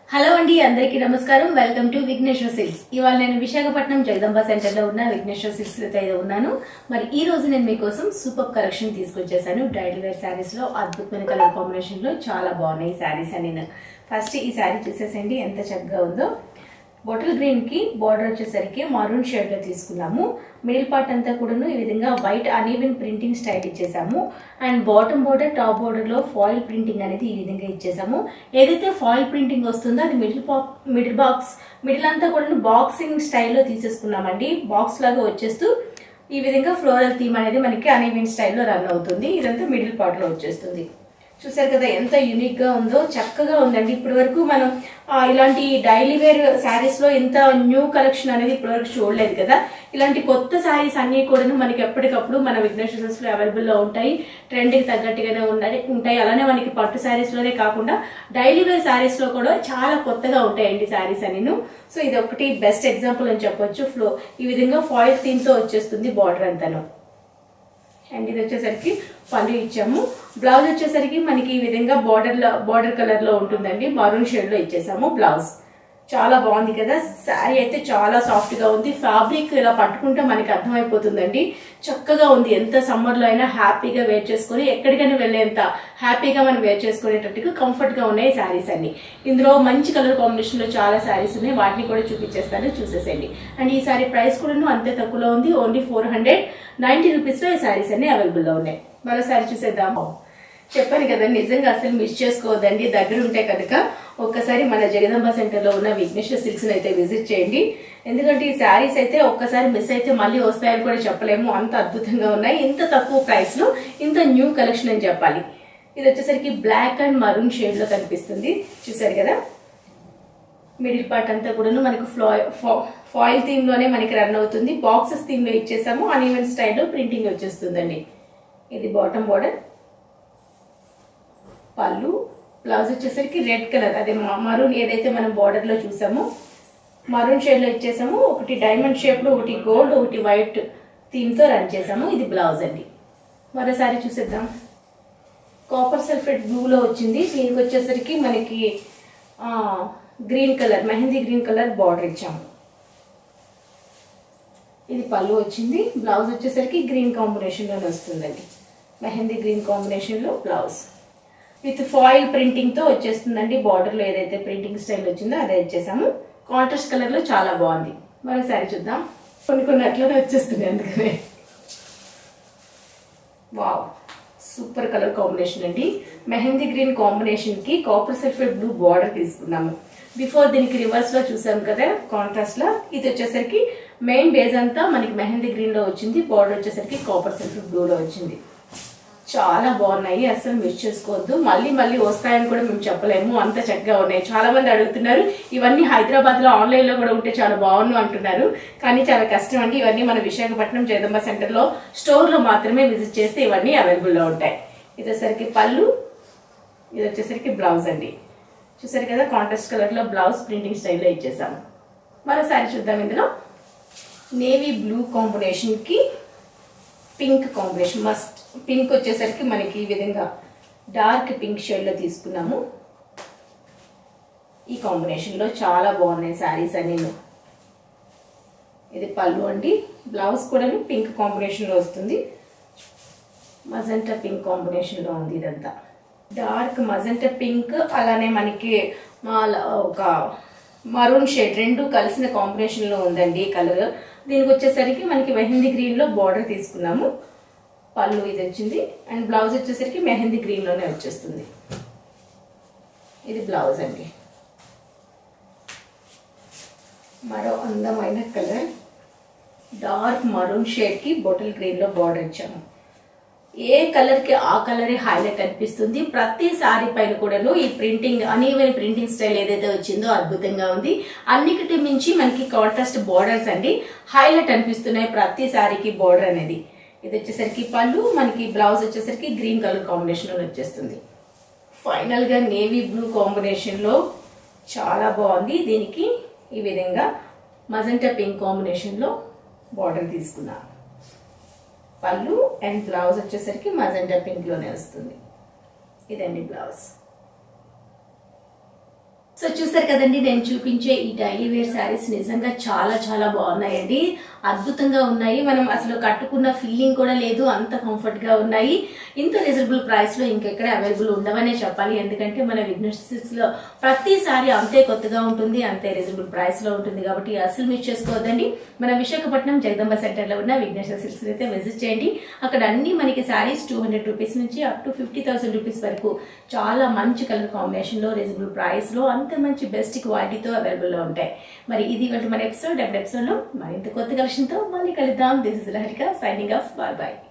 hello అండి అందరికీ నమస్కారం వెల్కమ్ టు విఘ్నేశ్వర సిల్క్స్ ఇవాళ నేను విశాఖపట్నం జగదంబ సెంటర్ లో ఉన్న విఘ్నేశ్వర సిల్క్స్ అయితే ఉన్నాను మరి ఈ రోజు నేను మీకోసం సూపర్ కలెక్షన్ తీసుకొచ్చేసాను బ్రైడల్ వేర్ శారీస్ లో అద్భుతమైన కలర్ కాంబినేషన్ లో చాలా బాగున్నాయి శారీస్ అని ఫస్ట్ ఈ శారీ చూసేసండి ఎంత చక్కగా ఉందో బాటిల్ గ్రీన్ కి బార్డర్ వచ్చేసరికి మరూన్ షేడ్ లో తీసుకున్నాము మిడిల్ పార్ట్ అంతా కూడాను ఈ విధంగా వైట్ అనీవెన్ ప్రింటింగ్ స్టైల్ ఇచ్చేసాము and bottom border top border లో ఫాయిల్ ప్రింటింగ్ అనేది ఈ విధంగా ఇచ్చేసాము ఏదైతే ఫాయిల్ ప్రింటింగ్ వస్తుందో అది మిడిల్ మిడిల్ బాక్స్ మిడిల్ అంతా కూడా బాక్సింగ్ స్టైల్లో తీసేసుకున్నామండి బాక్స్ లాగా వచ్చేస్తూ ఈ విధంగా ఫ్లోరల్ థీమ్ అనేది మనకి అనీవెన్ స్టైల్లో రన్ అవుతుంది ఇదంతా మిడిల్ పార్ట్ లో వచ్చేస్తుంది చూసారు కదా ఎంత యూనిక్ గా ఉందో చక్కగా ఉందండి ఇప్పటి వరకు మనం ఆ, ఇలాంటి డైలీ వేర్ శారీస్ లో ఇంత న్యూ కలెక్షన్ అనేది ఇప్పటి వరకు చూడలేదు కదా ఇలాంటి కొత్త శారీస్ అన్ని కూడా మనకి ఎప్పటికప్పుడు మన విఘ్నేశ్వరస్ లో అవైలబుల్ లో ఉంటాయి ట్రెండ్ కి తగ్గట్టుగానే ఉన్నాయి ఉంటాయి అలానే మనకి పట్టు శారీస్ లోనే కాకుండా డైలీ వేర్ శారీస్ లో కూడా చాలా కొత్తగా ఉంటాయండి శారీస్ అని సో ఇది ఒకటి బెస్ట్ ఎగ్జాంపుల్ అని చెప్పొచ్చు ఫ్లో ఈ విధంగా ఫాయిల్ థీమ్ తో వచ్చేస్తుంది బార్డర్ అంతాను అండ్ ఇది వచ్చేసరికి పళ్ళు ఇచ్చాము బ్లౌజ్ వచ్చేసరికి మనకి ఈ విధంగా బార్డర్ లో బార్డర్ కలర్ లో ఉంటుందండి మరూన్ షేడ్ లో ఇచ్చేసాము బ్లౌజ్ చాలా బాగుంది కదా శారీ అయితే చాలా సాఫ్ట్ గా ఉంది ఫ్యాబ్రిక్ ఇలా పట్టుకుంటే మనకి అర్థమైపోతుందండి చక్కగా ఉంది ఎంత సమ్మర్ లో అయినా హ్యాపీగా వేర్ చేసుకొని ఎక్కడికైనా వెళ్ళేంత హ్యాపీగా మనం వేర్ చేసుకునేటట్టుగా కంఫర్ట్ గా ఉన్నాయి శారీస్ అన్ని ఇందులో మంచి కలర్ కాంబినేషన్ లో చాలా శారీస్ ఉన్నాయి వాటిని కూడా చూపించేస్తాను చూసేసేయండి అండ్ ఈ సారీ ప్రైస్ కూడా అంతే తక్కువలో ఉంది only four hundred ninety rupees లో ఈ శారీస్ అన్ని అవైలబుల్ లో ఉన్నాయి మరోసారి చూసేద్దాం చెప్పాను కదా నిజంగా అసలు మిస్ చేసుకోవద్దండి దగ్గర ఉంటే కనుక ఒక్కసారి మన జగదంబ సెంటర్ లో ఉన్న విఘ్నేశ్వర సిల్క్స్ అయితే విజిట్ చేయండి ఎందుకంటే ఈ శారీస్ అయితే ఒక్కసారి మిస్ అయితే మళ్ళీ వస్తాయని కూడా చెప్పలేము అంత అద్భుతంగా ఉన్నాయి ఇంత తక్కువ ప్రైస్ లో ఇంత న్యూ కలెక్షన్ అని చెప్పాలి ఇది వచ్చేసరికి బ్లాక్ అండ్ మరూన్ షేడ్ లో కనిపిస్తుంది చూసారు కదా మిడిల్ పార్ట్ అంతా కూడా మనకు ఫ్లా ఫాయిల్ థీమ్ లోనే మనకి రన్ అవుతుంది బాక్సెస్ థీమ్ లో ఇచ్చేసాము అన్ఈవెన్ స్టైల్లో ప్రింటింగ్ వచ్చేస్తుందండి ఇది బాటమ్ బోర్డర్ పళ్ళు బ్లౌజ్ వచ్చేసరికి రెడ్ కలర్ అదే మరూన్ ఏదైతే మనం బార్డర్ లో చూసామో మరూన్ షేడ్ లో ఇచ్చేసాము ఒకటి డైమండ్ షేప్ లో ఒకటి గోల్డ్ ఒకటి వైట్ థీమ్ తో రన్ చేసాము ఇది బ్లౌజ్ అండి మరోసారి చూసేద్దాం కాపర్ సల్ఫేట్ బ్లూలో వచ్చింది దీనికి వచ్చేసరికి మనకి green colour mehndi green colour border ఇచ్చాము ఇది పళ్ళు వచ్చింది బ్లౌజ్ వచ్చేసరికి గ్రీన్ కాంబినేషన్లోనే వస్తుందండి మెహందీ గ్రీన్ కాంబినేషన్లో బ్లౌజ్ విత్ ఫాయిల్ ప్రింటింగ్తో వచ్చేస్తుందండి బార్డర్లో ఏదైతే ప్రింటింగ్ స్టైల్ వచ్చిందో అదే ఇచ్చేసాము కాంట్రాస్ట్ కలర్లో చాలా బాగుంది మరోసారి చూద్దాం కొన్ని కొన్ని అట్లనే వచ్చేస్తున్నాయి అందుకనే వావ్ సూపర్ కలర్ కాంబినేషన్ అండి మెహందీ గ్రీన్ కాంబినేషన్ కి కాపర్ సల్ఫేట్ బ్లూ బార్డర్ తీసుకున్నాము బిఫోర్ దీనికి రివర్స్ లో చూసాం కదా కాంట్రాస్ట్ లో ఇది వచ్చేసరికి మెయిన్ బేస్ అంతా మనకి మెహందీ గ్రీన్ లో వచ్చింది బార్డర్ వచ్చేసరికి కాపర్ సల్ఫేట్ బ్లూ లో వచ్చింది చాలా బాగున్నాయి అసలు మిస్ చేసుకోవద్దు మళ్ళీ మళ్ళీ వస్తాయని కూడా మేము చెప్పలేము అంత చక్కగా ఉన్నాయి చాలా మంది అడుగుతున్నారు ఇవన్నీ హైదరాబాద్ లో ఆన్లైన్ లో కూడా ఉంటే చాలా బాగుండు అంటున్నారు కానీ చాలా కష్టం అండి ఇవన్నీ మన విశాఖపట్నం జగదంబ సెంటర్ లో స్టోర్ లో మాత్రమే విజిట్ చేస్తే ఇవన్నీ అవైలబుల్ లో ఉంటాయి ఇది వచ్చేసరికి పళ్ళు ఇది వచ్చేసరికి బ్లౌజ్ అండి చూసారు కదా కాంట్రాస్ట్ కలర్ లో బ్లౌజ్ ప్రింటింగ్ స్టైల్లో ఇచ్చేసాము మరోసారి చూద్దాం ఇందులో నేవీ బ్లూ కాంబినేషన్ కి పింక్ కాంబినేషన్ మస్ట్ పింక్ వచ్చేసరికి మనకి ఈ విధంగా డార్క్ పింక్ షేడ్లో తీసుకున్నాము ఈ కాంబినేషన్లో చాలా బాగున్నాయి శారీస్ అన్ని ఇది పళ్ళు అండి బ్లౌజ్ కూడా పింక్ కాంబినేషన్లో వస్తుంది మజంటా పింక్ కాంబినేషన్లో ఉంది ఇదంతా డార్క్ మజంటా పింక్ అలానే మనకి మా- ఒక మరూన్ షేడ్ రెండు కలిసిన కాంబినేషన్లో ఉందండి కలర్ దీనికి వచ్చేసరికి మనకి మెహందీ గ్రీన్లో బార్డర్ తీసుకున్నాము పళ్ళు ఇది వచ్చింది అండ్ బ్లౌజ్ వచ్చేసరికి మెహందీ గ్రీన్లోనే వచ్చేస్తుంది ఇది బ్లౌజ్ అండి మరో అందమైన కలర్ డార్క్ మరూన్ షేడ్కి బొటిల్ గ్రీన్లో బార్డర్ ఇచ్చాము ఏ కలర్ కి ఆ కలరే హైలైట్ అనిపిస్తుంది ప్రతి సారీ పైన కూడాను ఈ ప్రింటింగ్ అనీవెన్ ప్రింటింగ్ స్టైల్ ఏదైతే వచ్చిందో అద్భుతంగా ఉంది అన్నిటిటి మించి మనకి కాంట్రాస్ట్ బార్డర్స్ అండి హైలైట్ అనిపిస్తున్నాయి ప్రతి సారీకి బార్డర్ అనేది ఇది వచ్చేసరికి పళ్ళు మనకి బ్లౌజ్ వచ్చేసరికి గ్రీన్ కలర్ కాంబినేషన్ లో వచ్చేస్తుంది ఫైనల్ గా నేవీ బ్లూ కాంబినేషన్ లో చాలా బాగుంది దీనికి ఈ విధంగా మజంటా పింక్ కాంబినేషన్ లో బార్డర్ తీసుకున్నాను పళ్ళు అండ్ బ్లౌజ్ వచ్చేసరికి మజెండా పింక్ లోనే వస్తుంది ఇదండి బ్లౌజ్ సో చూసారు కదండి నేను చూపించే ఈ డైలీ వేర్ శారీస్ నిజంగా చాలా చాలా బాగున్నాయండి అద్భుతంగా ఉన్నాయి మనం అసలు కట్టుకున్న ఫీలింగ్ కూడా లేదు అంత కంఫర్ట్ గా ఉన్నాయి ఇంత రీజనబుల్ ప్రైస్ లో ఇంకెక్కడ అవైలబుల్ ఉండవనే చెప్పాలి ఎందుకంటే మన విగ్నెస్ లో ప్రతి సారీ అంతే కొత్తగా ఉంటుంది అంతే రీజనబుల్ ప్రైస్ లో ఉంటుంది కాబట్టి అసలు మిస్ చేసుకోవద్దండి మన విశాఖపట్నం జగదంబ సెంటర్ లో ఉన్న విఘ్నేశ్వర సిల్క్స్ అయితే విజిట్ చేయండి అక్కడ అన్ని మనకి శారీస్ టూ హండ్రెడ్ రూపీస్ నుంచి up to fifty thousand rupees వరకు చాలా మంచి కలర్ కాంబినేషన్ లో రీజనబుల్ ప్రైస్ లో అంత మంచి బెస్ట్ క్వాలిటీతో అవైలబుల్ లో ఉంటాయి మరి ఇది ఇవాళ మన ఎపిసోడ్ ఎప్పుడు ఎపిసోడ్ లో మరింత కొత్త కలెక్షన్ తో మళ్ళీ కలుద్దాం this is Laharika signing off bye bye